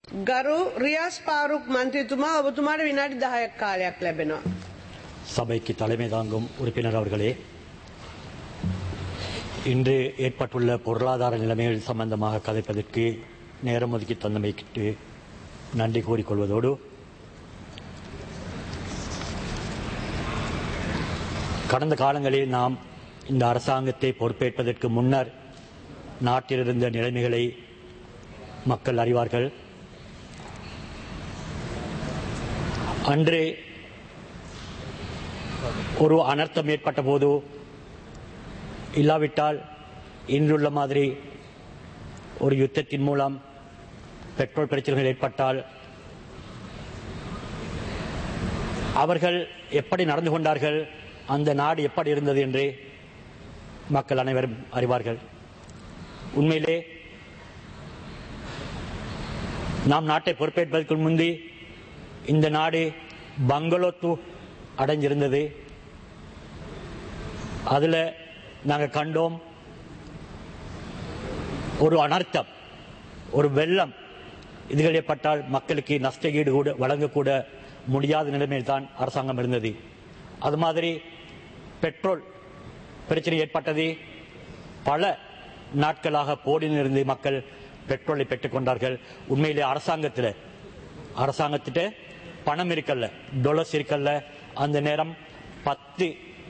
ගරු රියස් පාරුක් මන්ත්‍රතුමා ඔබතුමාට විනාඩි දහයක් කාලයක් ලැබෙනවා. சபைக்கு தலைமை தாங்கும் உறுப்பினர் அவர்களே இன்று ஏற்பட்டுள்ள பொருளாதார நிலைமைகள் சம்பந்தமாக கதைப்பதற்கு நேரம் ஒதுக்கி தந்தமைக்கு நன்றி கூறிக்கொள்வதோடு கடந்த காலங்களில் நாம் இந்த அரசாங்கத்தை பொறுப்பேற்பதற்கு முன்னர் நாட்டில் இருந்த நிலைமைகளை மக்கள் அறிவார்கள் அன்று ஒரு அனர்த்தம் ஏற்பட்ட போது இல்லாவிட்டால் இன்றுள்ள மாதிரி ஒரு யுத்தத்தின் மூலம் பெட்ரோல் பிரச்சனைகள் ஏற்பட்டால் அவர்கள் எப்படி நடந்து கொண்டார்கள் அந்த நாடு எப்படி இருந்தது என்று மக்கள் அனைவரும் அறிவார்கள் உண்மையிலே நாம் நாட்டை பொறுப்பேற்பதற்கு முந்தி இந்த நாடு பங்களோத்து அடைஞ்சிருந்தது அதுல நாங்க கண்டோம் ஒரு அனர்த்தம் ஒரு வெள்ளம் இதுகள் ஏற்பட்டால் மக்களுக்கு நஷ்ட ஈடு கூட வழங்கக்கூட முடியாத நிலைமையில் தான் அரசாங்கம் இருந்தது அது மாதிரி பெட்ரோல் பிரச்சனை ஏற்பட்டது பல நாட்களாக போடியிலிருந்து மக்கள் பெட்ரோலை பெற்றுக் கொண்டார்கள் உண்மையிலே அரசாங்கத்தில் அரசாங்கத்திட்ட பணம் இருக்கல்ல டொலர்ஸ் இருக்கல்ல அந்த நேரம் பத்து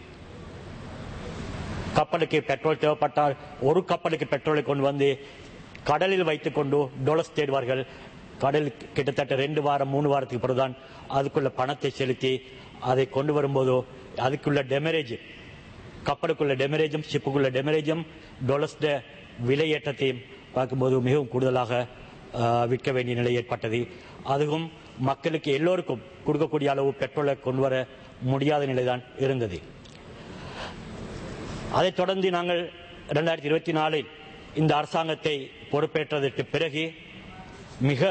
கப்பலுக்கு பெட்ரோல் தேவைப்பட்டால் ஒரு கப்பலுக்கு பெட்ரோலை கொண்டு வந்து கடலில் வைத்துக் கொண்டு டொலர்ஸ் தேடுவார்கள் கடல் கிட்டத்தட்ட ரெண்டு வாரம் மூணு வாரத்துக்கு பிறகுதான் அதுக்குள்ள பணத்தை செலுத்தி அதை கொண்டு வரும்போதோ அதுக்குள்ள டெமரேஜ் கப்பலுக்குள்ள டெமரேஜும் ஷிப்புக்குள்ள டெமரேஜும் டொலர்ஸ் விலையேற்றத்தையும் பார்க்கும்போது மிகவும் கூடுதலாக ஆஹ், விற்க வேண்டிய நிலை ஏற்பட்டது அதுவும் மக்களுக்கு எல்லோருக்கும் கொடுக்கக்கூடிய அளவு பெட்ரோலை கொண்டு வர முடியாத நிலைதான் இருந்தது அதைத் தொடர்ந்து நாங்கள் இரண்டாயிரத்தி இருபத்தி நாலில் இந்த அரசாங்கத்தை பொறுப்பேற்றதற்கு பிறகு மிக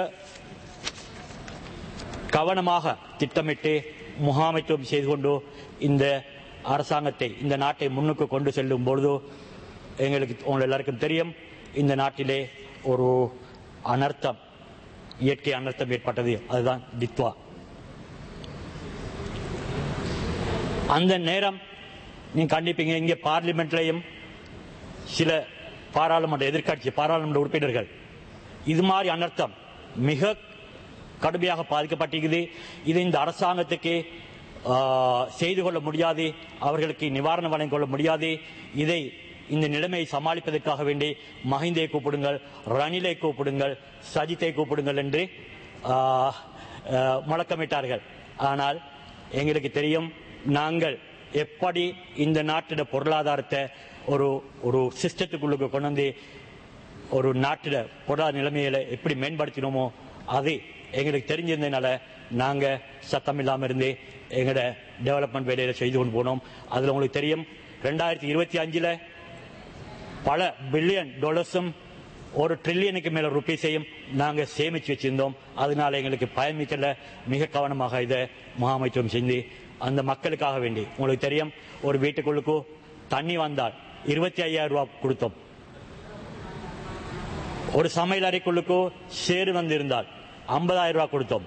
கவனமாக திட்டமிட்டு முகாமைத்துவம் செய்து கொண்டு இந்த அரசாங்கத்தை இந்த நாட்டை முன்னுக்கு கொண்டு செல்லும் பொழுது எங்களுக்கு உங்கள் எல்லாருக்கும் தெரியும் இந்த நாட்டிலே ஒரு அனர்த்தம் இயற்கை அனர்த்தம் ஏற்பட்டது அதுதான் டித்வா அந்த நேரம் நீங்க கண்டிப்பீங்க இங்கே பார்லிமெண்ட்லயும் சில பாராளுமன்ற எதிர்க்கட்சி பாராளுமன்ற உறுப்பினர்கள் இது மாதிரி அனர்த்தம் மிக கடுமையாக பாதிக்கப்பட்டிருக்குது இது இந்த அரசாங்கத்துக்கு ஆ, செய்து கொள்ள முடியாது அவர்களுக்கு நிவாரணம் வழங்கிக் கொள்ள முடியாது இதை இந்த நிலைமையை சமாளிப்பதற்காக வேண்டி மஹிந்தை கூப்பிடுங்கள் ரணிலை கூப்பிடுங்கள் சஜித்தை கூப்பிடுங்கள் என்று ஆ, ஆ, முழக்கமிட்டார்கள் ஆனால் எங்களுக்கு தெரியும் நாங்கள் எப்படி இந்த நாட்டிட பொருளாதாரத்தை ஒரு ஒரு சிஸ்டத்துக்குள்ளுக்கு கொண்டு வந்து ஒரு நாட்டில பொருளாதார நிலைமையில எப்படி மேம்படுத்தினோமோ அது எங்களுக்கு தெரிஞ்சிருந்ததுனால நாங்க சத்தம் இல்லாம இருந்து எங்களோட டெவலப்மெண்ட் வேலையில செய்து கொண்டு போனோம் அதுல உங்களுக்கு தெரியும் ரெண்டாயிரத்தி இருபத்தி அஞ்சுல பல பில்லியன் டாலர்ஸும் ஒரு ட்ரில்லியனுக்கு மேல ருபீஸையும் நாங்க சேமிச்சு வச்சிருந்தோம் அதனால எங்களுக்கு பயமிக்கல மிக கவனமாக இதை முகாமைத்துவம் செஞ்சு அந்த மக்களுக்காக வேண்டி உங்களுக்கு தெரியும் ஒரு வீட்டுக்குள்ளுக்கு தண்ணி வந்தால் இருபத்தி ஐயாயிரம் ரூபாய் கொடுத்தோம் ஒரு சமையல் அறைக்குள்ளுக்கு சேறு வந்திருந்தால் ஐம்பதாயிரம் ரூபாய் கொடுத்தோம்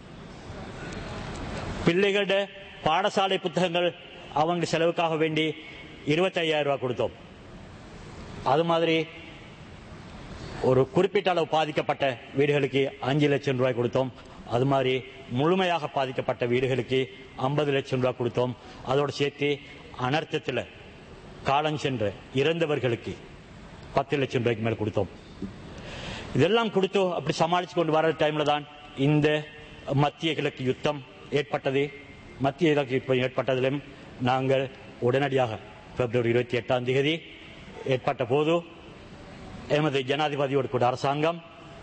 பிள்ளைகளோட பாடசாலை புத்தகங்கள் அவங்க செலவுக்காக வேண்டி இருபத்தி ஐயாயிரம் ரூபாய் கொடுத்தோம் அது மாதிரி ஒரு குறிப்பிட்ட அளவு பாதிக்கப்பட்ட வீடுகளுக்கு அஞ்சு லட்சம் ரூபாய் கொடுத்தோம் அது மாதிரி முழுமையாக பாதிக்கப்பட்ட வீடுகளுக்கு ஐம்பது லட்சம் ரூபாய் கொடுத்தோம் அதோடு சேர்த்து அனர்த்தத்தில் காலம் சென்ற இறந்தவர்களுக்கு பத்து லட்சம் ரூபாய்க்கு மேல் கொடுத்தோம் இதெல்லாம் கொடுத்து அப்படி சமாளிச்சு கொண்டு வர டைம்ல தான் இந்த மத்திய கிழக்கு யுத்தம் ஏற்பட்டது மத்திய கிழக்கு யுத்தம் ஏற்பட்டதிலும் நாங்கள் உடனடியாக பிப்ரவரி இருபத்தி எட்டாம் தேதி ஏற்பட்ட போது எமது ஜனாதிபதியோடு கூட அரசாங்கம்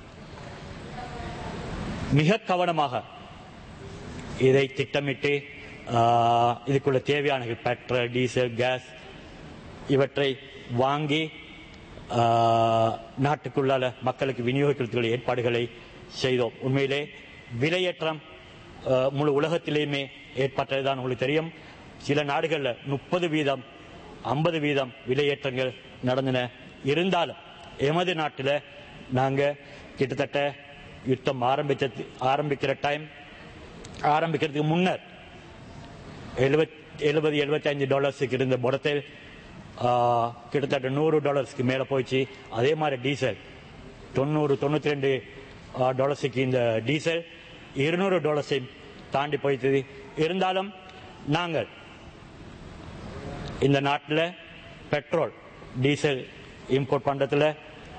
மிக கவனமாக இதை திட்டமிட்டு ஆஹ், இதுக்குள்ள தேவையான பெட்ரோல் டீசல் கேஸ் இவற்றை வாங்கி ஆஹ், நாட்டுக்குள்ளால மக்களுக்கு விநியோகிக்கிறதுக்குள்ள ஏற்பாடுகளை செய்தோம் உண்மையிலே விலையேற்றம் ஆஹ், முழு உலகத்திலேயுமே ஏற்பட்டதுதான் உங்களுக்கு தெரியும் சில நாடுகள்ல முப்பது வீதம் ஐம்பது வீதம் விலையேற்றங்கள் நடந்தன இருந்தாலும் எமது நாட்டில் நாங்க கிட்டத்தட்ட யுத்தம் ஆரம்பிச்சது ஆரம்பிக்கிற டைம் ஆரம்பிக்கிறதுக்கு முன்னர் எழுபத் எழுபது எழுபத்தஞ்சு டாலர்ஸுக்கு இருந்த புடத்தில் கிட்டத்தட்ட நூறு டாலர்ஸ்க்கு மேலே போயிடுச்சு அதே மாதிரி டீசல் தொண்ணூறு தொண்ணூற்றி ரெண்டு டாலர்ஸுக்கு இந்த டீசல் இருநூறு டாலர்ஸை தாண்டி போயிடுது இருந்தாலும் நாங்கள் இந்த நாட்டில் பெட்ரோல் டீசல் இம்போர்ட் பண்ணுறதுல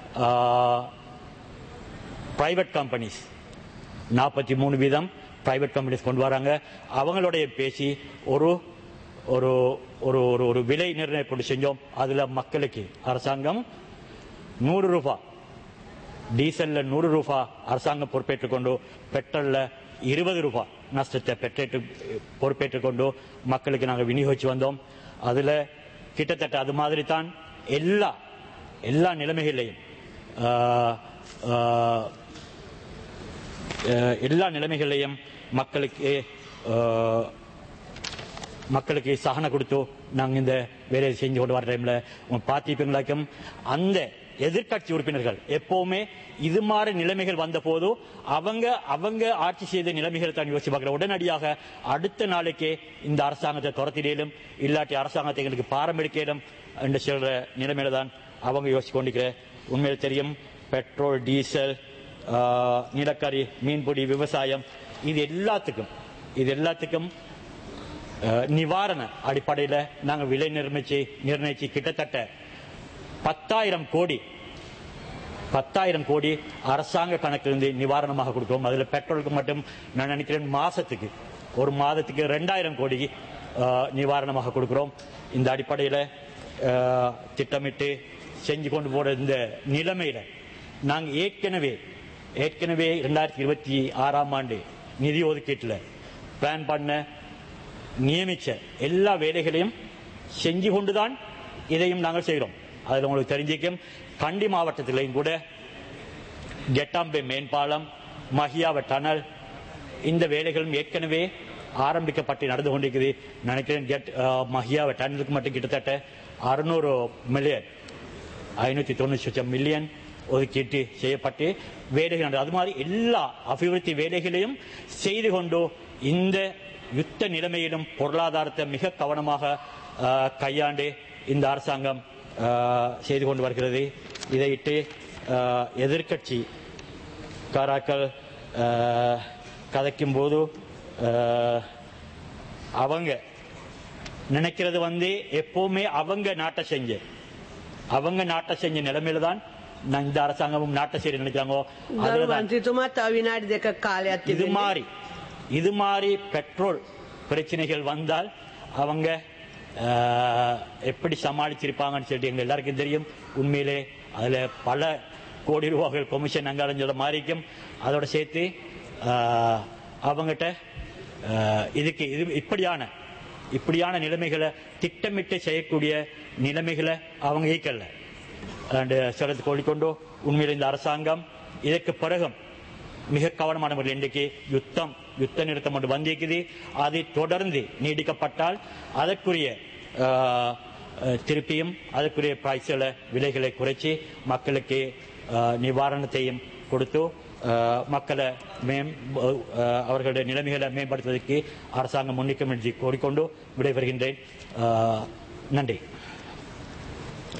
பிரைவேட் கம்பெனிஸ் நாற்பத்தி மூணு வீதம் பிரைவேட் கம்பெனிஸ் கொண்டு வராங்க அவங்களுடைய பேசி ஒரு ஒரு ஒரு ஒரு ஒரு விலை நிர்ணயப்பட்டு செஞ்சோம் அதுல மக்களுக்கு அரசாங்கம் நூறு ரூபாய் டீசல்ல நூறு ரூபாய் அரசாங்கம் பொறுப்பேற்றுக் கொண்டு பெட்ரோல்ல இருபது ரூபாய் நஷ்டத்தை பெற்றேற்று பொறுப்பேற்றுக் கொண்டு மக்களுக்கு நாங்கள் விநியோகிச்சு வந்தோம் அதுல கிட்டத்தட்ட அது மாதிரி தான் எல்லா எல்லா நிலைமைகளையும் ஆஹ், ஆஹ், அஹ், எல்லா நிலைமைகளையும் மக்களுக்கு ஆஹ், மக்களுக்கு சகனை கொடுத்து நாங்கள் இந்த வேலையை செஞ்சு கொண்டு வர டைம்ல உங்க பார்த்திருப்பீங்களாக்கும் அந்த எதிர்க்கட்சி உறுப்பினர்கள் எப்பவுமே இது மாதிரி நிலைமைகள் வந்த போது அவங்க அவங்க ஆட்சி செய்த நிலைமைகளை தான் யோசிச்சு பார்க்கிற உடனடியாக அடுத்த நாளைக்கே இந்த அரசாங்கத்தை துரத்திடலும் இல்லாட்டி அரசாங்கத்தை எங்களுக்கு பாரம்பரிக்கலும் என்று சொல்ற நிலைமையில தான் அவங்க யோசிச்சு கொண்டிருக்கிற உண்மையில் தெரியும் பெட்ரோல் டீசல் ஆஹ், நிலக்கரி மீன்பிடி விவசாயம் இது எல்லாத்துக்கும் இது எல்லாத்துக்கும் அஹ், நிவாரண அடிப்படையில் நாங்கள் விலை நிர்ணயிச்சு நிர்ணயிச்சு கிட்டத்தட்ட பத்தாயிரம் கோடி பத்தாயிரம் கோடி அரசாங்க கணக்கிலிருந்து நிவாரணமாக கொடுக்கிறோம் அதுல பெட்ரோலுக்கு மட்டும் நான் நினைக்கிறேன் மாசத்துக்கு ஒரு மாதத்துக்கு ரெண்டாயிரம் கோடி அஹ், நிவாரணமாக கொடுக்கிறோம் இந்த அடிப்படையில் அஹ், திட்டமிட்டு செஞ்சு கொண்டு போற இந்த நிலைமையில நாங்கள் ஏற்கனவே ஏற்கனவே ரெண்டாயிரத்தி இருபத்தி ஆறாம் ஆண்டு நிதி ஒதுக்கீட்டில் பிளான் பண்ண நியமிச்ச எல்லா வேலைகளையும் செஞ்சு கொண்டுதான் இதையும் நாங்கள் செய்கிறோம் அதில் உங்களுக்கு தெரிஞ்சிக்கும் கண்டி மாவட்டத்திலையும் கூட கெட்டாம்பே மேம்பாலம் மஹியாவ டனல் இந்த வேலைகளும் ஏற்கனவே ஆரம்பிக்கப்பட்டு நடந்து கொண்டிருக்குது நினைக்கிறேன் கெட் மஹியாவ டனலுக்கு மட்டும் கிட்டத்தட்ட அறுநூறு மில்லியன் ஐநூத்தி தொண்ணூற்றி லட்சம் மில்லியன் ஒதுக்கீட்டு செய்யப்பட்டு வேலைகள் நடந்தது. அது மாதிரி எல்லா அபிவிருத்தி வேலைகளையும் செய்து கொண்டு இந்த யுத்த நிலைமையிலும் பொருளாதாரத்தை மிக கவனமாக ஆஹ், கையாண்டு இந்த அரசாங்கம் ஆஹ், செய்து கொண்டு வருகிறது இதையிட்டு ஆஹ், எதிர்க்கட்சி காராக்கள் ஆஹ், கதைக்கும் போது ஆஹ், அவங்க நினைக்கிறது வந்து எப்பவுமே அவங்க நாட்டை செஞ்சு அவங்க நாட்டை செஞ்ச நிலைமையில தான் நான் இந்த அரசாங்கமும் நாட்டை செய்ய நினைக்கிறாங்க ගරු அதுலதான் මන්ත්‍රීතුමා තව විනාඩි දෙකක් කාලයක් இது තිබෙනවා. மாதிரி இது மாதிரி பெட்ரோல் பிரச்சனைகள் வந்தால் அவங்க ஆஹ், எப்படி சமாளிச்சிருப்பாங்கன்னு சொல்லிட்டு எங்க எல்லாருக்கும் தெரியும் உண்மையிலே அதுல பல கோடி ரூபாய்கள் கொமிஷன் அங்க அடைஞ்சத மாதிரிக்கும் அதோட சேர்த்து ஆஹ், அவங்ககிட்ட ஆஹ், இதுக்கு இது இப்படியான இப்படியான நிலைமைகளை திட்டமிட்டு செய்யக்கூடிய நிலைமைகளை அவங்க ஈக்கல்ல அண்ட் சிலத்து கோழிக்கொண்டு உண்மையில் இந்த அரசாங்கம் இதற்கு பிறகும் மிக கவனமான முறையில் இன்றைக்கு யுத்தம் யுத்த நிறுத்தம் ஒன்று வந்திருக்குது அது தொடர்ந்து நீடிக்கப்பட்டால் அதற்குரிய ஆஹ், ஆஹ், திருப்பியும் அதற்குரிய பிரைஸ்களை விலைகளை குறைச்சி மக்களுக்கு ஆஹ், நிவாரணத்தையும் கொடுத்து ஆஹ், மக்களை மேம் ஆஹ், அவர்களுடைய நிலைமைகளை மேம்படுத்துவதற்கு அரசாங்கம் முன்னிக்கும் என்று கோரிக்கொண்டு விடைபெறுகின்றேன் ஆஹ், நன்றி